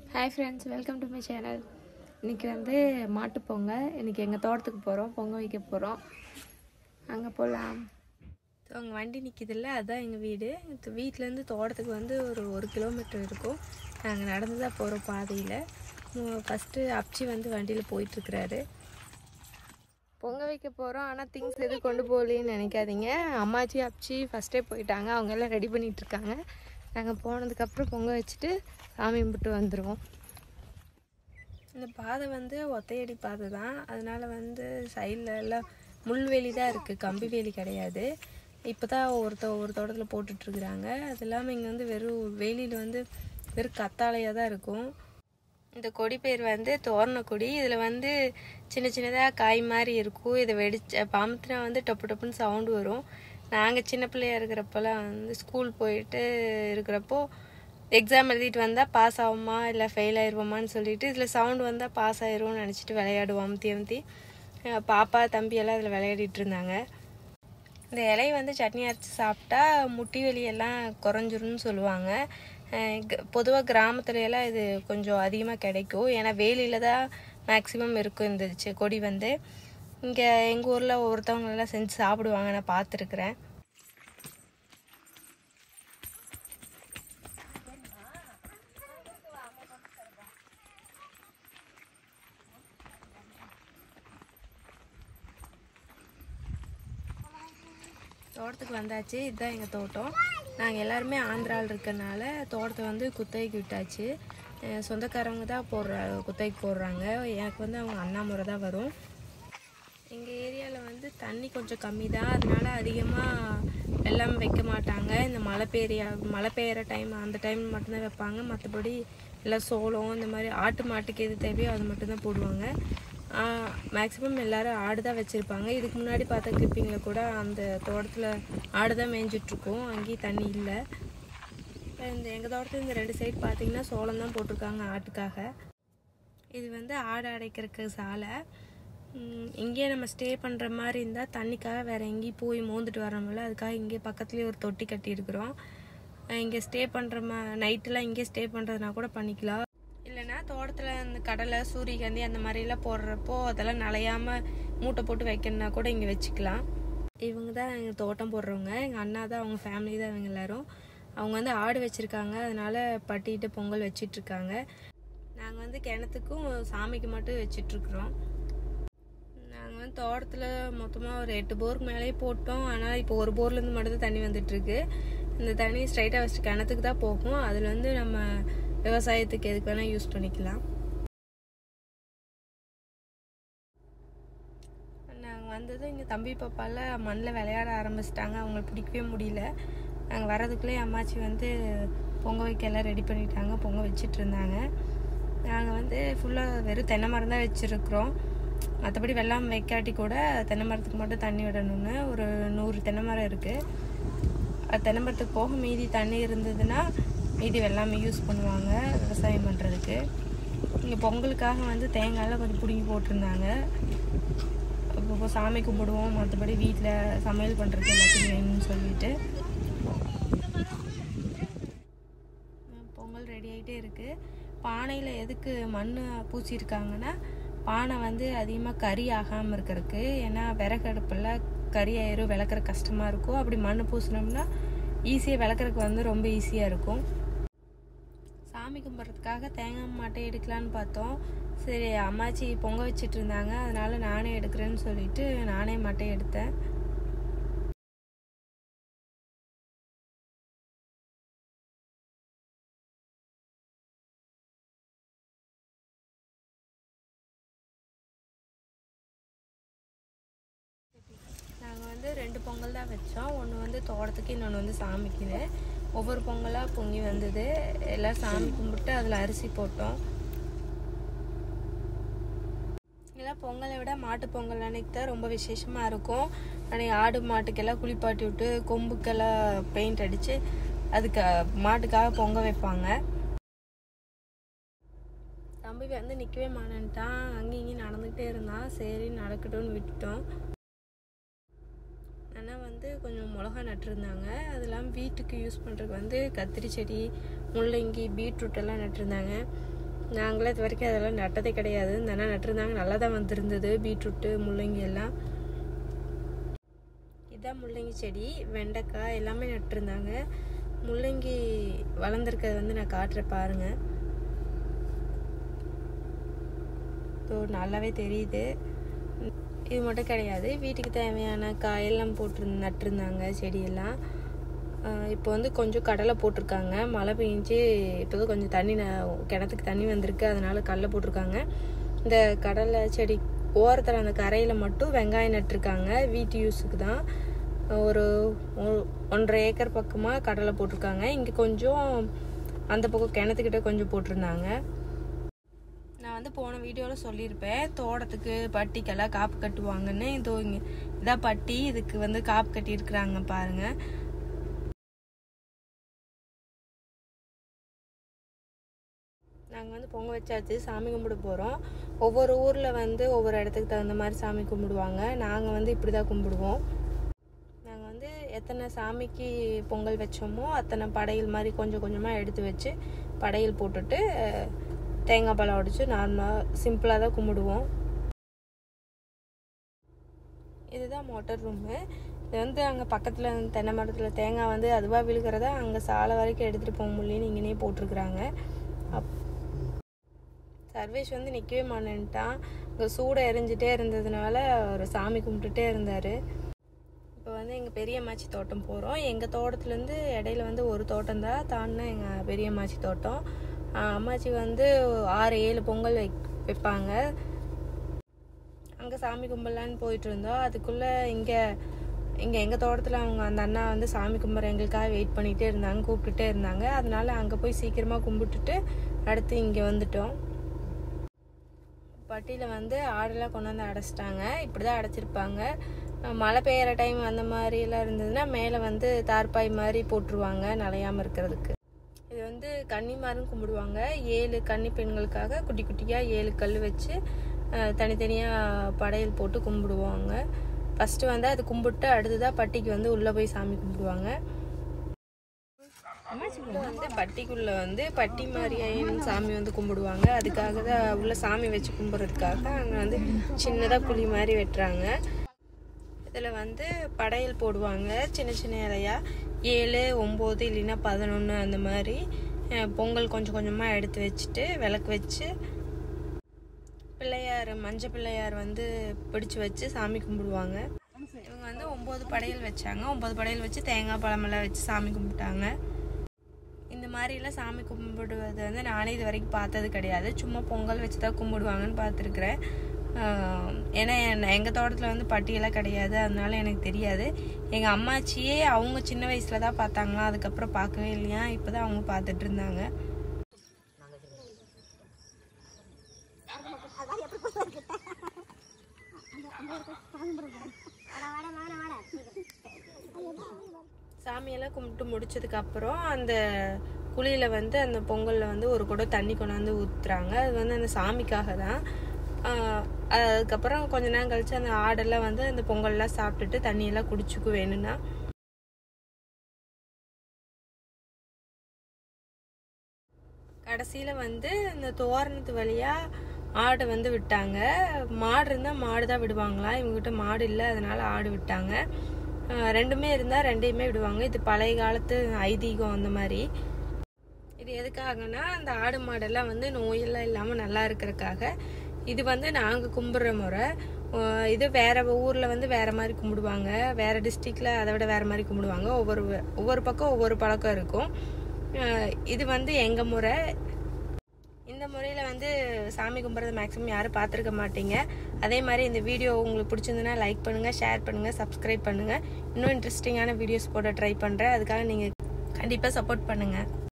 hi friends welcome to my channel இன்றைக்கி வந்து மாட்டுப் பொங்கல் இன்றைக்கி எங்கள் தோட்டத்துக்கு போகிறோம் பொங்கல் வைக்க போகிறோம் அங்கே போகலாம் அவங்க வண்டி நிற்கிதுல்ல அதுதான் எங்கள் வீடு இந்த வீட்டிலேருந்து தோட்டத்துக்கு வந்து ஒரு ஒரு கிலோமீட்டர் இருக்கும் நாங்கள் நடந்து தான் போகிறோம் பாதையில் ஃபஸ்ட்டு அப்ச்சி வந்து வண்டியில் போயிட்டுருக்குறாரு பொங்க வைக்க போகிறோம் ஆனால் திங்ஸ் எதுவும் கொண்டு போகலன்னு நினைக்காதீங்க அம்மாச்சி அப்ச்சி ஃபஸ்ட்டே போயிட்டாங்க அவங்க எல்லாம் ரெடி பண்ணிட்டு இருக்காங்க நாங்கள் போனதுக்கப்புறம் பொங்க வச்சுட்டு சாமி கும்பிட்டு வந்துடுவோம் இந்த பாதை வந்து ஒத்தையடி பாதை தான் அதனால வந்து சைடில் எல்லாம் முள்வேலி தான் இருக்குது கம்பி வேலி கிடையாது இப்போ தான் ஒருத்த ஒரு தோட்டத்தில் போட்டுட்ருக்குறாங்க அது இல்லாமல் இங்கே வந்து வெறும் வேலியில் வந்து வெறும் கத்தாழையாக தான் இருக்கும் இந்த கொடி பேர் வந்து தோரண கொடி இதில் வந்து சின்ன சின்னதாக காய் மாதிரி இருக்கும் இதை வெடிச்ச பாம்பத்தினா வந்து டொப்பு டொப்புன்னு சவுண்டு வரும் நாங்கள் சின்ன பிள்ளையா இருக்கிறப்பெல்லாம் வந்து ஸ்கூல் போயிட்டு இருக்கிறப்போ எக்ஸாம் எழுதிட்டு வந்தால் பாஸ் ஆகுமா இல்லை ஃபெயில் ஆயிடுவோமான்னு சொல்லிட்டு இதில் சவுண்டு வந்தால் பாஸ் ஆயிரும்னு நினச்சிட்டு விளையாடுவோம் அமுத்தி அமுத்தி அஹ் பாப்பா தம்பி எல்லாம் இதில் விளையாடிட்டு இருந்தாங்க இந்த இலையை வந்து சட்னி அரைச்சி சாப்பிட்டா முட்டி வலியெல்லாம் குறைஞ்சிரும்னு சொல்லுவாங்க பொதுவாக கிராமத்துல எல்லாம் இது கொஞ்சம் அதிகமாக கிடைக்கும் ஏன்னா வேலியில் தான் மேக்ஸிமம் இருக்கும் இந்த செ- கொடி வந்து இங்கே எங்கள் ஊரில் ஒவ்வொருத்தவங்க எல்லாம் செஞ்சு சாப்பிடுவாங்க நான் பார்த்துருக்குறேன் தோட்டத்துக்கு வந்தாச்சு இதுதான் எங்கள் தோட்டம் நாங்கள் எல்லாருமே ஆந்திராவில் இருக்கறனால தோட்டத்தை வந்து குத்தகைக்கு விட்டாச்சு அஹ் சொந்தக்காரவங்க தான் போடுற குத்தகைக்கு போடுறாங்க எனக்கு வந்து அவங்க அண்ணா முறை தான் வரும் எங்கள் ஏரியாவில் வந்து தண்ணி கொஞ்சம் கம்மி தான் அதனால அதிகமாக வெள்ளம் வைக்க மாட்டாங்க இந்த மழை பெய்ய மழை பெய்கிற டைம் அந்த டைம் மட்டும்தான் வைப்பாங்க மற்றபடி எல்லாம் சோளம் இந்த மாதிரி ஆட்டு மாட்டுக்கு எது தேவையோ அது மட்டும்தான் போடுவாங்க மேக்ஸிமம் எல்லாரும் ஆடு தான் வச்சுருப்பாங்க இதுக்கு முன்னாடி பார்த்த கிளிப்பிங்கில் கூட அந்த தோட்டத்தில் ஆடு தான் மேய்ஞ்சிட்ருக்கோம் அங்கேயும் தண்ணி இல்லை இந்த எங்கள் தோட்டத்தில் இந்த ரெண்டு சைடு பார்த்தீங்கன்னா சோளம் தான் போட்டிருக்காங்க ஆட்டுக்காக இது வந்து ஆடு அடைக்கிறதுக்கு சாலை ம், இங்கேயே நம்ம ஸ்டே பண்ணுற மாதிரி இருந்தால் தண்ணிக்காக வேறு எங்கேயும் போய் மோந்துட்டு வரோம்ல அதுக்காக இங்கே பக்கத்துலேயே ஒரு தொட்டி கட்டியிருக்கிறோம் இங்கே ஸ்டே பண்ணுற மா நைட்டெலாம் இங்கே ஸ்டே பண்ணுறதுனா கூட பண்ணிக்கலாம் இல்லைன்னா தோட்டத்தில் இந்த கடலை சூரியகாந்தி அந்த மாதிரிலாம் போடுறப்போ அதெல்லாம் நலையாமல் மூட்டை போட்டு வைக்கணும்னா கூட இங்கே வச்சுக்கலாம் இவங்க தான் எங்கள் தோட்டம் போடுறவங்க எங்கள் அண்ணா தான் அவங்க ஃபேமிலி தான் இவங்க எல்லாரும் அவங்க வந்து ஆடு வச்சுருக்காங்க அதனால பட்டிட்டு பொங்கல் வச்சிட்ருக்காங்க நாங்கள் வந்து கிணத்துக்கும் சாமிக்கு மட்டும் வச்சிட்ருக்குறோம் நாங்கள் வந்து தோட்டத்தில் மொத்தமாக ஒரு எட்டு போருக்கு மேலேயே போட்டோம் ஆனால் இப்போ ஒரு போர்லேருந்து மட்டும் தான் தண்ணி வந்துட்டுருக்கு இந்த தண்ணி ஸ்ட்ரைட்டாக வச்சுட்டு கிணத்துக்கு தான் போகும் அதில் வந்து நம்ம விவசாயத்துக்கு எதுக்கு வேணால் யூஸ் பண்ணிக்கலாம் நாங்கள் வந்ததும் இங்கே தம்பி பாப்பால மண்ணில் விளையாட ஆரம்பிச்சிட்டாங்க அவங்களுக்கு பிடிக்கவே முடியல நாங்கள் வர்றதுக்குள்ளே அம்மாச்சி வந்து பொங்க வைக்க எல்லாம் ரெடி பண்ணிட்டாங்க பொங்க வச்சிட்டு இருந்தாங்க நாங்கள் வந்து ஃபுல்லாக வெறும் தென்னை மரம் தான் வச்சுருக்குறோம் மற்றபடி வெள்ளாமை வைக்காட்டி கூட தென்னை மரத்துக்கு மட்டும் தண்ணி விடணும்னு ஒரு நூறு தென்னை மரம் இருக்குது அது தென்னை மரத்துக்கு போக மீதி தண்ணி இருந்ததுன்னா மீதி வெள்ளாமை யூஸ் பண்ணுவாங்க விவசாயம் பண்ணுறதுக்கு இங்கே பொங்கலுக்காக வந்து தேங்காயெல்லாம் கொஞ்சம் பிடுங்கி போட்டிருந்தாங்க இப்போ இப்போ சாமி கும்பிடுவோம் மற்றபடி வீட்டில் சமையல் பண்ணுறதுக்கு எல்லாத்தையும் வேணும்னு சொல்லிட்டு பொங்கல் ரெடி ஆகிட்டே இருக்குது பானையில் எதுக்கு மண் பூசியிருக்காங்கன்னா பானை வந்து அதிகமாக கறி ஆகாமல் இருக்கிறதுக்கு ஏன்னா விறகு அடுப்பில் கறி ஆயிரும் விளக்குற கஷ்டமாக இருக்கும் அப்படி மண் பூசினோம்னா ஈஸியாக விளக்குறதுக்கு வந்து ரொம்ப ஈஸியாக இருக்கும் சாமி கும்பிட்றதுக்காக தேங்காய் மாட்டை எடுக்கலான்னு பார்த்தோம் சரி அம்மாச்சி பொங்க வச்சிட்டு இருந்தாங்க அதனால நானே எடுக்கிறேன்னு சொல்லிட்டு நானே மட்டை எடுத்தேன் நாங்கள் வந்து ரெண்டு பொங்கல் தான் வச்சோம் ஒன்று வந்து தோட்டத்துக்கு இன்னொன்று வந்து சாமிக்குன்னு ஒவ்வொரு பொங்கலாக பொங்கி வந்தது எல்லாம் சாமி கும்பிட்டு அதில் அரிசி போட்டோம் இதெல்லாம் பொங்கலை விட மாட்டு பொங்கல் அன்னைக்கு தான் ரொம்ப விசேஷமாக இருக்கும் அன்னைக்கு ஆடு மாட்டுக்கெல்லாம் குளிப்பாட்டி விட்டு கொம்புக்கெல்லாம் பெயிண்ட் அடித்து அதுக்கு மாட்டுக்காக பொங்க வைப்பாங்க தம்பி வந்து நிற்கவே மாட்டேன்ட்டான் அங்கேயும் இங்கேயும் நடந்துக்கிட்டே இருந்தான் சரி நடக்கட்டும்னு விட்டுட்டோம் அண்ணா வந்து கொஞ்சம் மிளகா நட்டிருந்தாங்க அது இல்லாமல் வீட்டுக்கு யூஸ் பண்ணுறதுக்கு வந்து கத்திரி செடி முள்ளங்கி பீட்ரூட் எல்லாம் நட்டிருந்தாங்க நாங்களே இது வரைக்கும் அதெல்லாம் நட்டதே கிடையாது இந்த அண்ணா நட்டிருந்தாங்க நல்லா தான் வந்திருந்தது பீட்ரூட்டு முள்ளங்கி எல்லாம் இதான் முள்ளங்கி செடி வெண்டைக்காய் எல்லாமே நட்டிருந்தாங்க முள்ளங்கி வளர்ந்துருக்கிறது வந்து நான் காட்டுறேன் பாருங்க ஸோ நல்லாவே தெரியுது இது மட்டும் கிடையாது வீட்டுக்கு தேவையான காயெல்லாம் போட்டு நட்டிருந்தாங்க செடியெல்லாம் ஆஹ் இப்போ வந்து கொஞ்சம் கடலை போட்டிருக்காங்க மழை பெஞ்சு இப்போதான் கொஞ்சம் தண்ணி ந- கிணத்துக்கு தண்ணி வந்திருக்கு அதனால கடலை போட்டிருக்காங்க இந்த கடலை செடி ஓரத்தில் அந்த கரையில் மட்டும் வெங்காயம் நட்டிருக்காங்க வீட்டு யூஸுக்கு தான் ஒரு ஒ- ஒன்றரை ஏக்கர் பக்கமாக கடலை போட்டிருக்காங்க இங்கே கொஞ்சம் அந்த பக்கம் கிணத்துக்கிட்ட கொஞ்சம் போட்டிருந்தாங்க நான் வந்து போன வீடியோவில் சொல்லியிருப்பேன் தோட்டத்துக்கு பட்டிக்கெல்லாம் காப்பு கட்டுவாங்கன்னு இதோ இங்கே இதான் பட்டி இதுக்கு வந்து காப்பு கட்டியிருக்கிறாங்க பாருங்க நாங்கள் வந்து பொங்க வச்சாச்சு சாமி கும்பிட போகிறோம் ஒவ்வொரு ஊரில் வந்து ஒவ்வொரு இடத்துக்கு தகுந்த மாதிரி சாமி கும்பிடுவாங்க நாங்கள் வந்து இப்படி தான் கும்பிடுவோம் நாங்கள் வந்து எத்தனை சாமிக்கு பொங்கல் வச்சோமோ அத்தனை படையல் மாதிரி கொஞ்சம் கொஞ்சமாக எடுத்து வச்சு படையல் போட்டுட்டு அஹ், தேங்காய் பழம் உடைச்சு நார்மலாக சிம்பிளாக தான் கும்பிடுவோம் இதுதான் மோட்டர் ரூமு இது வந்து அங்கே பக்கத்தில் தென்னை மரத்தில் தேங்காய் வந்து அதுவாக விழுகிறத அங்கே சாலை வரைக்கும் எடுத்துகிட்டு போக முடியலன்னு இங்கேனே போட்டிருக்கிறாங்க அப் சர்வேஷ் வந்து நிற்கவே மாட்டேன்ட்டான் இங்கே சூட எரிஞ்சிட்டே இருந்ததுனால ஒரு சாமி கும்பிட்டுட்டே இருந்தார் இப்போ வந்து எங்கள் பெரியம்மாச்சி தோட்டம் போகிறோம் எங்கள் தோட்டத்துலேருந்து இடையில வந்து ஒரு தோட்டம் தான் தாண்டினா எங்கள் பெரியம்மாச்சி தோட்டம் ஆஹ் அம்மாச்சி வந்து ஆறு ஏழு பொங்கல் வை வைப்பாங்க அங்கே சாமி கும்பிடலான்னு போயிட்டு இருந்தோம் அதுக்குள்ளே இங்கே இங்கே எங்கள் தோட்டத்தில் அவங்க அந்த அண்ணா வந்து சாமி கும்பிட்ற எங்களுக்காக வெயிட் பண்ணிகிட்டே இருந்தாங்க கூப்பிட்டுட்டே இருந்தாங்க அதனால அங்கே போய் சீக்கிரமாக கும்பிட்டுட்டு அடுத்து இங்கே வந்துட்டோம் பட்டியில் வந்து ஆடெல்லாம் கொண்டு வந்து அடைச்சிட்டாங்க இப்படி தான் அடைச்சிருப்பாங்க அஹ் மழை பெய்கிற டைம் அந்த மாதிரிலாம் இருந்ததுன்னா மேலே வந்து தார்பாய் மாதிரி போட்டுருவாங்க நனையாமல் இருக்கிறதுக்கு இது வந்து கன்னிமாருன்னு கும்பிடுவாங்க ஏழு கன்னி பெண்களுக்காக குட்டி குட்டியாக ஏழு கல் வச்சு அஹ், தனித்தனியாக படையல் போட்டு கும்பிடுவாங்க ஃபஸ்ட்டு வந்து அது கும்பிட்டு அடுத்ததாக பட்டிக்கு வந்து உள்ளே போய் சாமி கும்பிடுவாங்க உள்ள வந்து பட்டிக்குள்ள வந்து பட்டி மாரியம்மன் சாமி வந்து கும்பிடுவாங்க அதுக்காக தான் உள்ள சாமி வச்சு கும்பிட்றதுக்காக அங்கே வந்து சின்னதாக குழி மாதிரி வெட்டுறாங்க இதில் வந்து படையல் போடுவாங்க சின்ன சின்ன இலையா ஏழு ஒம்பது இல்லைன்னா பதினொன்று அந்த மாதிரி அஹ், பொங்கல் கொஞ்சம் கொஞ்சமாக எடுத்து வச்சுட்டு விளக்கு வச்சு பிள்ளையார் மஞ்சள் பிள்ளையார் வந்து பிடிச்சு வச்சு சாமி கும்பிடுவாங்க இவங்க வந்து ஒம்பது படையல் வச்சாங்க ஒம்பது படையல் வச்சு தேங்காய் பழமெல்லாம் வச்சு சாமி கும்பிட்டாங்க இந்த மாதிரிலாம் சாமி கும்பிடுவது வந்து நானே இது வரைக்கும் பார்த்தது கிடையாது சும்மா பொங்கல் வச்சு தான் கும்பிடுவாங்கன்னு பார்த்துருக்குறேன் ஏன்னா எங்கள் தோட்டத்தில் வந்து பட்டியெல்லாம் கிடையாது அதனால எனக்கு தெரியாது எங்கள் அம்மாச்சியே அவங்க சின்ன வயசில் தான் பார்த்தாங்களாம் அதுக்கப்புறம் பார்க்கவே இல்லையா இப்போ தான் அவங்க பார்த்துட்டு இருந்தாங்க சாமியெல்லாம் கும்பிட்டு முடிச்சதுக்கு அப்புறம் அந்த குழியில வந்து அந்த பொங்கல்ல வந்து ஒரு குடம் தண்ணி கொண்டாந்து ஊத்துறாங்க அது வந்து அந்த சாமிக்காக தான் ஆஹ் அதுக்கப்புறம் கொஞ்ச நேரம் கழிச்சு அந்த ஆடெல்லாம் வந்து அந்த பொங்கல்லாம் சாப்பிட்டுட்டு தண்ணியெல்லாம் குடிச்சுக்கு வேணும்னா கடைசியில வந்து இந்த தோரணத்து வழியா ஆடை வந்து விட்டாங்க மாடு இருந்தா மாடு தான் விடுவாங்களாம் இவங்ககிட்ட மாடு இல்லை அதனால ஆடு விட்டாங்க ஆஹ் ரெண்டுமே இருந்தா ரெண்டையுமே விடுவாங்க இது பழைய காலத்து ஐதீகம் அந்த மாதிரி இது எதுக்காகனா அந்த ஆடு மாடெல்லாம் வந்து நோயெல்லாம் இல்லாமல் நல்லா இருக்கிறதுக்காக இது வந்து நாங்கள் கும்பிட்ற முறை ஆஹ் இது வேற ஊரில் வந்து வேற மாதிரி கும்பிடுவாங்க வேற டிஸ்ட்ரிக்டில் அதை விட வேற மாதிரி கும்பிடுவாங்க ஒவ்வொரு ஒவ்வொரு பக்கம் ஒவ்வொரு பழக்கம் இருக்கும் ஆஹ் இது வந்து எங்கள் முறை இந்த முறையில் வந்து சாமி கும்பிட்றது மேக்ஸிமம் யாரும் பார்த்துருக்க மாட்டீங்க அதே மாதிரி இந்த வீடியோ உங்களுக்கு பிடிச்சிருந்துன்னா லைக் பண்ணுங்கள் ஷேர் பண்ணுங்கள் சப்ஸ்கிரைப் பண்ணுங்கள் இன்னும் இன்ட்ரெஸ்டிங்கான வீடியோஸ் போட ட்ரை பண்ணுறேன் அதுக்காக நீங்கள் கண்டிப்பாக சப்போர்ட் பண்ணுங்கள்